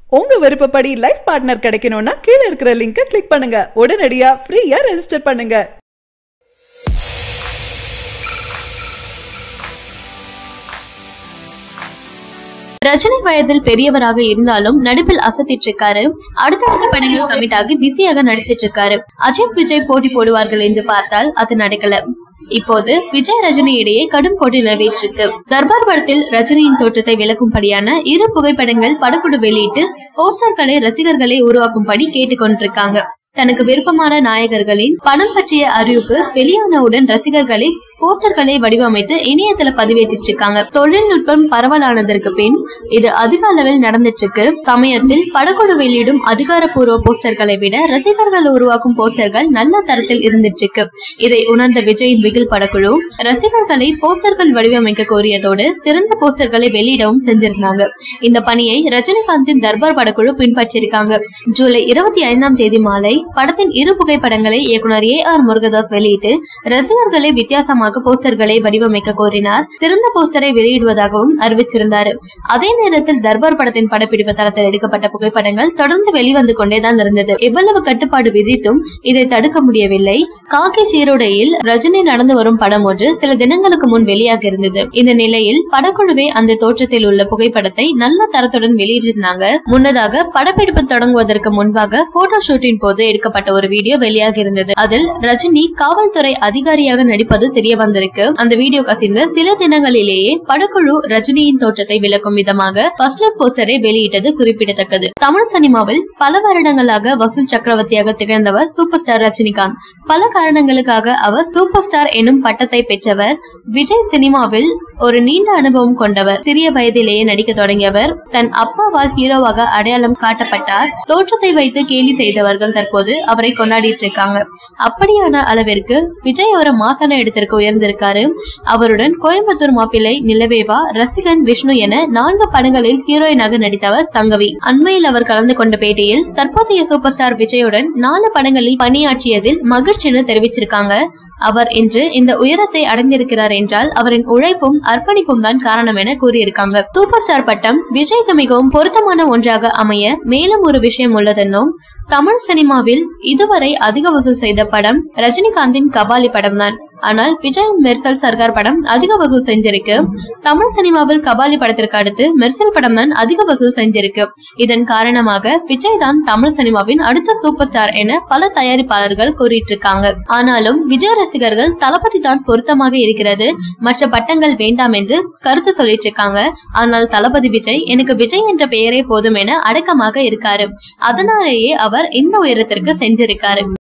உங்க விருப்பப்படி life partner கிடைக்கணும்னா கீழ இருக்கிற லிங்கை கிளிக் பண்ணுங்க உடனடியா ஃப்ரீயா ரெஜிஸ்டர் பண்ணுங்க ரஜினி வயதில் பெரியவராக இருந்தாலும் நடிப்பில் அசத்திட்டு இருக்காரு அடுத்தடுத்த படங்கள் கமிட் ஆகி பிஸியாக நடிச்சிட்டு இருக்காரு அஜித் விஜய் போட்டி போடுவார்கள் என்று பார்த்தால் அது நடக்கல இப்போது விஜய் ரஜினி இடையே கடும் போட்டி நிலவிட்டிருக்கு தர்பார் படத்தில் ரஜினியின் தோற்றத்தை விளக்கும்படியான இரு புகைப்படங்கள் படக்குழு வெளியிட்டு போஸ்டர்களை ரசிகர்களை உருவாக்கும்படி கேட்டுக்கொண்டிருக்காங்க தனக்கு விருப்பமான நாயகர்களின் படம் பற்றிய அறிவிப்பு வெளியானவுடன் ரசிகர்களை போஸ்டர்களை வடிவமைத்து இணையத்துல பதிவேற்றிட்டு இருக்காங்க தொழில்நுட்பம் பரவலானதற்கு பின் இது அதிக அளவில் நடந்துட்டு இருக்கு சமயத்தில் படக்குழு வெளியிடும் அதிகாரப்பூர்வ போஸ்டர்களை விட ரசிகர்கள் உருவாக்கும் போஸ்டர்கள் நல்ல தரத்தில் இருந்துட்டு இருக்கு இதை உணர்ந்த விஜயின் பிகில் படக்குழு ரசிகர்களை போஸ்டர்கள் வடிவமைக்க கோரியதோடு சிறந்த போஸ்டர்களை வெளியிடவும் செஞ்சிருந்தாங்க இந்த பணியை ரஜினிகாந்தின் தர்பார் படக்குழு பின்பற்றிருக்காங்க ஜூலை இருபத்தி ஐந்தாம் தேதி மாலை படத்தின் இரு புகைப்படங்களை இயக்குனர் ஏ ஆர் முருகதாஸ் வெளியிட்டு ரசிகர்களை வித்தியாசமாக போஸ்டர்களை வடிவமைக்க கோரினார் சிறந்த போஸ்டரை வெளியிடுவதாகவும் அறிவிச்சிருந்தாரு அதே நேரத்தில் தர்பார் படத்தின் படப்பிடிப்பு தளத்தில் எடுக்கப்பட்ட புகைப்படங்கள் தொடர்ந்து வெளிவந்து கொண்டேதான் இருந்தது எவ்வளவு கட்டுப்பாடு விதித்தும் இதை தடுக்க முடியவில்லை காக்கி சீருடையில் ரஜினி நடந்து வரும் படம் ஒன்று சில தினங்களுக்கு முன் வெளியாக இருந்தது இந்த நிலையில் படக்குழுவே அந்த தோற்றத்தில் உள்ள புகைப்படத்தை நல்ல தரத்துடன் வெளியிட்டிருந்தாங்க முன்னதாக படப்பிடிப்பு தொடங்குவதற்கு முன்பாக போட்டோ ஷூட்டின் போது எடுக்கப்பட்ட ஒரு வீடியோ வெளியாக இருந்தது அதில் ரஜினி காவல்துறை அதிகாரியாக நடிப்பது தெரிய வந்திருக்கு அந்த வீடியோ கசிந்த சில தினங்களிலேயே படக்குழு ரஜினியின் தோற்றத்தை விளக்கும் விதமாக ஃபர்ஸ்ட் லுக் போஸ்டரை வெளியிட்டது குறிப்பிடத்தக்கது தமிழ் சினிமாவில் பல வருடங்களாக வசூல் சக்கரவர்த்தியாக திகழ்ந்தவர் சூப்பர் ஸ்டார் ரஜினிகாந்த் பல காரணங்களுக்காக அவர் சூப்பர் ஸ்டார் எனும் பட்டத்தை பெற்றவர் விஜய் சினிமாவில் ஒரு நீண்ட அனுபவம் கொண்டவர் சிறிய வயதிலேயே நடிக்க தொடங்கியவர் தன் அப்பாவால் ஹீரோவாக அடையாளம் காட்டப்பட்டார் தோற்றத்தை வைத்து கேலி செய்தவர்கள் தற்போது அவரை கொண்டாடிட்டு இருக்காங்க அப்படியான அளவிற்கு விஜய் ஒரு மாசான இடத்திற்கு உயர்ந்திருக்காரு அவருடன் கோயம்புத்தூர் மாப்பிள்ளை நிலவேவா ரசிகன் விஷ்ணு என நான்கு படங்களில் ஹீரோயினாக நடித்தவர் சங்கவி அண்மையில் அவர் கலந்து கொண்ட பேட்டியில் தற்போதைய சூப்பர் ஸ்டார் விஜயுடன் நாலு படங்களில் பணியாற்றியதில் மகிழ்ச்சின்னு தெரிவிச்சிருக்காங்க அவர் இன்று இந்த உயரத்தை அடைந்திருக்கிறார் என்றால் அவரின் உழைப்பும் அர்ப்பணிப்பும் தான் காரணம் என கூறியிருக்காங்க சூப்பர் ஸ்டார் பட்டம் விஜய்க்கு மிகவும் பொருத்தமான ஒன்றாக அமைய மேலும் ஒரு விஷயம் உள்ளதென்னும் தமிழ் சினிமாவில் இதுவரை அதிக வசூல் செய்த படம் ரஜினிகாந்தின் கபாலி படம் தான் ஆனால் விஜய் மெர்சல் சர்க்கார் படம் அதிக வசூல் செஞ்சிருக்கு தமிழ் சினிமாவில் கபாலி படத்திற்கு அடுத்து மெர்சல் படம் தான் அதிக வசூல் செஞ்சிருக்கு இதன் காரணமாக விஜய் தான் தமிழ் சினிமாவின் அடுத்த சூப்பர் ஸ்டார் என பல தயாரிப்பாளர்கள் கூறிட்டு இருக்காங்க ஆனாலும் விஜய் ரசிகர்கள் தளபதி தான் பொருத்தமாக இருக்கிறது மற்ற பட்டங்கள் வேண்டாம் என்று கருத்து சொல்லிட்டு இருக்காங்க ஆனால் தளபதி விஜய் எனக்கு விஜய் என்ற பெயரே போதும் என அடக்கமாக இருக்காரு அதனாலேயே அவர் இந்த உயரத்திற்கு சென்றிருக்காரு